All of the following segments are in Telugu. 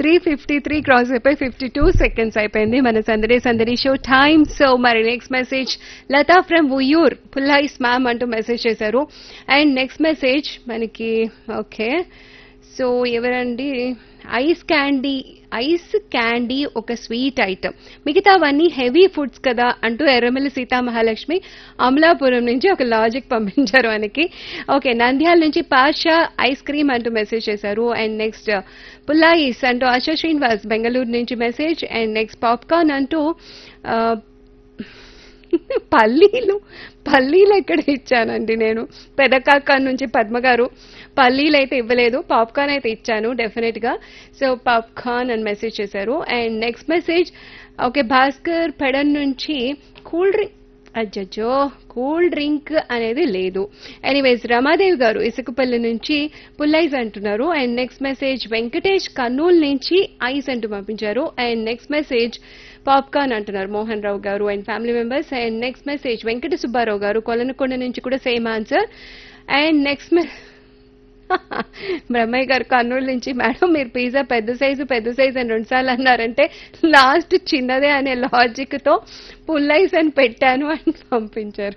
త్రీ ఫిఫ్టీ త్రీ క్రాస్ అయిపోయి ఫిఫ్టీ టూ సెకండ్స్ అయిపోయింది మన సందడి సందడి షో టైమ్ సో మరి next message Lata from Vuyyuru పుల్లాయిస్ మ్యామ్ అంటూ మెసేజ్ చేశారు అండ్ నెక్స్ట్ మెసేజ్ మనకి ఓకే సో ఎవరండి ఐస్ క్యాండీ ఐస్ క్యాండీ ఒక స్వీట్ ఐటమ్ మిగతావన్నీ హెవీ ఫుడ్స్ కదా అంటూ ఎర్రమల్లి సీతామహాలక్ష్మి అమలాపురం నుంచి ఒక లాజిక్ పంపించారు మనకి ఓకే నంద్యాల నుంచి పాషా ఐస్ క్రీమ్ అంటూ మెసేజ్ చేశారు అండ్ నెక్స్ట్ పుల్లాయిస్ అంటూ ఆశా శ్రీనివాస్ బెంగళూరు నుంచి మెసేజ్ అండ్ నెక్స్ట్ పాప్కార్న్ అంటూ ఆ, పల్లీలు పల్లీలు ఎక్కడ ఇచ్చానండి నేను పెదకాక నుంచి పద్మ గారు పల్లీలు అయితే ఇవ్వలేదు పాప్కార్న్ అయితే ఇచ్చాను డెఫినెట్ గా సో పాప్కార్న్ అని మెసేజ్ చేశారు and next message okay Bhaskar Pedana నుంచి కూల్ డ్రింక్ అజ్జో కూల్ డ్రింక్ అనేది లేదు ఎనీవేస్ రమాదేవి గారు ఇసుకపల్లి నుంచి పుల్లైస్ అంటున్నారు and next message Venkatesh Kurnool నుంచి ఐస్ అంటూ పంపించారు అండ్ నెక్స్ట్ మెసేజ్ పాప్కార్న్ అంటున్నారు మోహన్ రావు గారు and family members and next message Venkata Subbarao గారు కొలనకొండ నుంచి కూడా same answer and next Brahmayya గారు కర్నూలు నుంచి మేడం మీరు పిజ్జా పెద్ద సైజు పెద్ద సైజు అని రెండుసార్లు అన్నారంటే లాస్ట్ చిన్నదే అనే లాజిక్ తో పుల్లైస్ అని పెట్టాను అని పంపించారు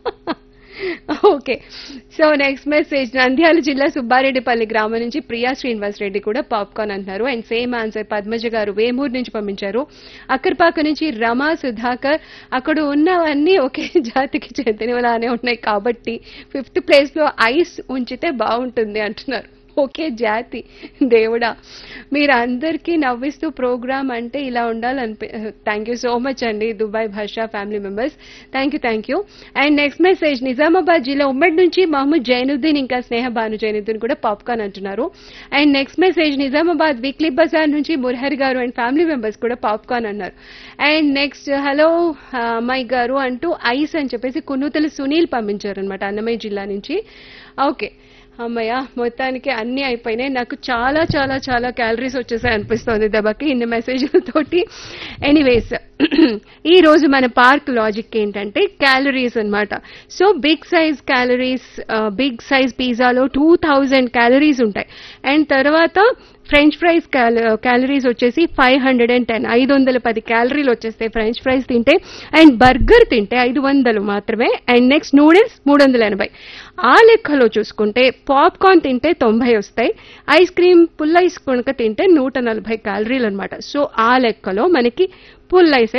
okay so next message Nandyal జిల్లా సుబ్బారెడ్డిపల్లి గ్రామం నుంచి ప్రియా శ్రీనివాస్ రెడ్డి కూడా పాప్కార్న్ అంటున్నారు అండ్ సేమ్ ఆన్సర్ పద్మజ గారు వేమూరు నుంచి పంపించారు అక్కర్పాక నుంచి రమా సుధాకర్ అక్కడ ఉన్నవన్నీ ఒకే జాతికి చెందినలానే ఉన్నాయి కాబట్టి ఫిఫ్త్ ప్లేస్ లో ఐస్ ఉంచితే బాగుంటుంది అంటున్నారు ఒకే జాతి దేవుడా మీరు అందరికీ నవ్విస్తూ ప్రోగ్రామ్ అంటే ఇలా ఉండాలనిపి థ్యాంక్ యూ సో మచ్ అండి Dubai Basha family members thank you thank you and next message Nizamabad జిల్లా ఉమ్మడి నుంచి మహమ్మద్ జైనుద్దీన్ ఇంకా స్నేహ భాను జైనుద్దీన్ కూడా పాప్కార్న్ అంటున్నారు and next message Nizamabad weekly bazaar నుంచి మురహరి గారు అండ్ ఫ్యామిలీ మెంబర్స్ కూడా పాప్కార్న్ అన్నారు అండ్ నెక్స్ట్ హలో అమ్మాయి గారు అంటూ ఐస్ అని చెప్పేసి కున్నూతల సునీల్ పంపించారు అనమాట అన్నమయ్య జిల్లా నుంచి ఓకే అమ్మయ్య మొత్తానికి అన్ని అయిపోయినాయి నాకు చాలా చాలా చాలా క్యాలరీస్ వచ్చేసాయి అనిపిస్తోంది దెబ్బకి ఇన్ని మెసేజ్లతోటి ఎనీవేస్ ఈ రోజు మన పార్క్ లాజిక్ ఏంటంటే క్యాలరీస్ అన్నమాట so big size calories big size పిజ్జాలో టూ థౌజండ్ క్యాలరీస్ ఉంటాయి అండ్ తర్వాత ఫ్రెంచ్ ఫ్రైస్ క్యాలరీస్ వచ్చేసి ఫైవ్ హండ్రెడ్ అండ్ టెన్ ఐదు వందల పది క్యాలరీలు వచ్చేస్తాయి ఫ్రెంచ్ ఫ్రైస్ తింటే అండ్ బర్గర్ తింటే ఐదు వందలు మాత్రమే అండ్ నెక్స్ట్ నూడిల్స్ మూడు వందల ఎనభై ఆ లెక్కలో చూసుకుంటే పాప్కార్న్ తింటే తొంభై వస్తాయి ఐస్ క్రీమ్ పుల్ ఐస్ కనుక తింటే నూట నలభై క్యాలరీలు అనమాట సో ఆ లెక్కలో మనకి పుల్ ఐస్